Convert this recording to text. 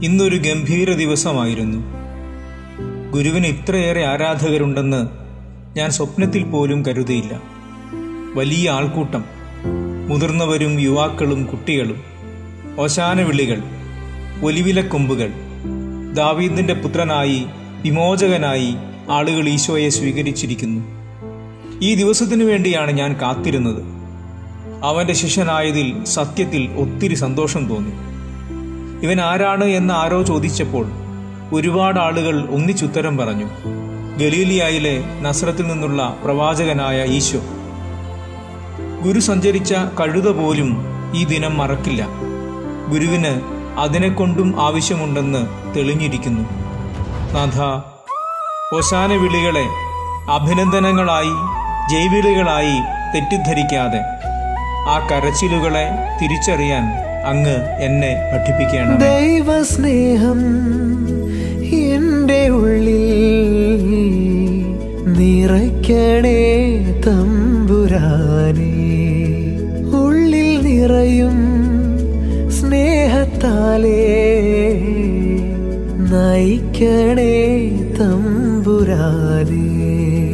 ഇന്നൊരു ഗംഭീര ദിവസമായിരുന്നു ഗുരുവിന് ഇത്രയേറെ ആരാധകരുണ്ടെന്ന് ഞാൻ സ്വപ്നത്തിൽ പോലും കരുതിയില്ല വലിയ ആൾക്കൂട്ടം മുതിർന്നവരും യുവാക്കളും കുട്ടികളും ഓശാന വിളികൾ ഒലിവിലക്കൊമ്പുകൾ ദാവീദിന്റെ പുത്രനായി വിമോചകനായി ആളുകൾ ഈശോയെ സ്വീകരിച്ചിരിക്കുന്നു ഈ ദിവസത്തിനു വേണ്ടിയാണ് ഞാൻ കാത്തിരുന്നത് അവന്റെ ശിഷ്യനായതിൽ സത്യത്തിൽ ഒത്തിരി സന്തോഷം തോന്നി ഇവൻ ആരാണ് എന്ന് ആരോ ചോദിച്ചപ്പോൾ ഒരുപാട് ആളുകൾ ഒന്നിച്ചുത്തരം പറഞ്ഞു ഗലീലിയായിലെ നസ്രത്തിൽ നിന്നുള്ള പ്രവാചകനായ ഈശോ ഗുരു സഞ്ചരിച്ച കഴുത പോലും ഈ ദിനം മറക്കില്ല ഗുരുവിന് അതിനെക്കൊണ്ടും ആവശ്യമുണ്ടെന്ന് തെളിഞ്ഞിരിക്കുന്നു നാഥ ഓശാന വിളികളെ അഭിനന്ദനങ്ങളായി ജൈവിളികളായി തെറ്റിദ്ധരിക്കാതെ ആ കരച്ചിലുകളെ തിരിച്ചറിയാൻ അങ്ങ് എന്നെ പഠിപ്പിക്കണം ദൈവസ്നേഹം എൻ്റെ ഉള്ളിൽ നിറയ്ക്കണേ തമ്പുരാനേ ഉള്ളിൽ നിറയും സ്നേഹത്താലേ നയിക്കണേ തമ്പുരാനേ